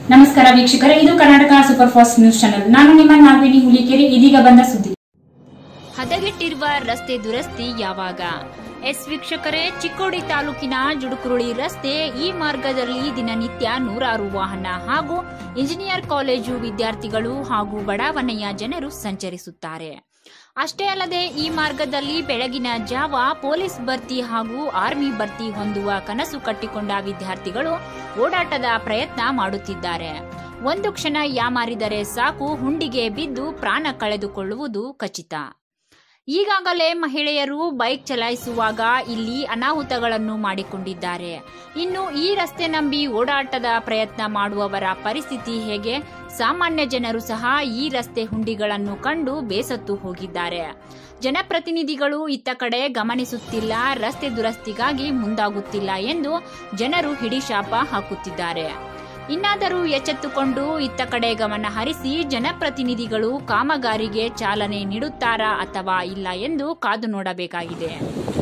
ನಮಸ್ಕಾರ ವೀಕ್ಷಕರೇ ಇದು Karnataka super fast news channel ನಾನು ನಿಮ್ಮ ನಾಗವೇಣಿ ಹುಲಿಕೆರೆ ಇದೀಗ ಬಂದ ಸುದ್ದಿ ಹದಗೆಟ್ಟಿರುವ ರಸ್ತೆ ದುರಸ್ತಿ ಯಾವಾಗ ಎಸ್ ವೀಕ್ಷಕರೇ ಚಿಕ್ಕೋಡಿ ತಾಲೂಕಿನ ಜುಡುಕುರುಳಿ ರಸ್ತೆ ಈ ಮಾರ್ಗದಲ್ಲಿ ದಿನನಿತ್ಯ ನೂರಾರು ವಾಹನ ಹಾಗೂ ಇಂಜಿನಿಯರ್ ಕಾಲೇಜು ವಿದ್ಯಾರ್ಥಿಗಳು ಹಾಗೂ ಬಡಾವಣೆಯ ಜನರು ಸಂಚರಿಸುತ್ತಾರೆ ಅಷ್ಟೇ ಅಲ್ಲದೆ ಈ ಮಾರ್ಗದಲ್ಲಿ ಬೆಳಗಿನ ಜಾವ ಪೊಲೀಸ್ ಭರ್ತಿ ಹಾಗೂ ಆರ್ಮಿ ಭರ್ತಿ ಹೊಂದುವ ಕನಸು ಕಟ್ಟಿಕೊಂಡ ವಿದ್ಯಾರ್ಥಿಗಳು ಓಡಾಟದ ಪ್ರಯತ್ನ ಮಾಡುತ್ತಿದ್ದಾರೆ ಒಂದು ಕ್ಷಣ ಯಾಮಾರಿದರೆ ಸಾಕು ಹುಂಡಿಗೆ ಬಿದ್ದು ಪ್ರಾಣ ಕಳೆದುಕೊಳ್ಳುವುದು ಖಚಿತ ಈಗಾಗಲೇ ಮಹಿಳೆಯರು ಬೈಕ್ ಚಲಾಯಿಸುವಾಗ ಇಲ್ಲಿ ಅನಾಹುತಗಳನ್ನು ಮಾಡಿಕೊಂಡಿದ್ದಾರೆ ಇನ್ನು ಈ ರಸ್ತೆ ನಂಬಿ ಓಡಾಟದ ಪ್ರಯತ್ನ ಮಾಡುವವರ ಪರಿಸ್ಥಿತಿ ಹೇಗೆ ಸಾಮಾನ್ಯ ಜನರು ಸಹ ಈ ರಸ್ತೆ ಹುಂಡಿಗಳನ್ನು ಕಂಡು ಬೇಸತ್ತು ಹೋಗಿದ್ದಾರೆ ಜನಪ್ರತಿನಿಧಿಗಳು ಇತ್ತ ಕಡೆ ಗಮನಿಸುತ್ತಿಲ್ಲ ರಸ್ತೆ ದುರಸ್ತಿಗಾಗಿ ಮುಂದಾಗುತ್ತಿಲ್ಲ ಎಂದು ಜನರು ಹಿಡಿಶಾಪ ಹಾಕುತ್ತಿದ್ದಾರೆ ಇನ್ನಾದರೂ ಎಚ್ಚೆತ್ತುಕೊಂಡು ಇತ್ತ ಕಡೆ ಗಮನ ಹರಿಸಿ ಜನಪ್ರತಿನಿಧಿಗಳು ಕಾಮಗಾರಿಗೆ ಚಾಲನೆ ನೀಡುತ್ತಾರಾ ಅಥವಾ ಇಲ್ಲ ಎಂದು ಕಾದು ನೋಡಬೇಕಾಗಿದೆ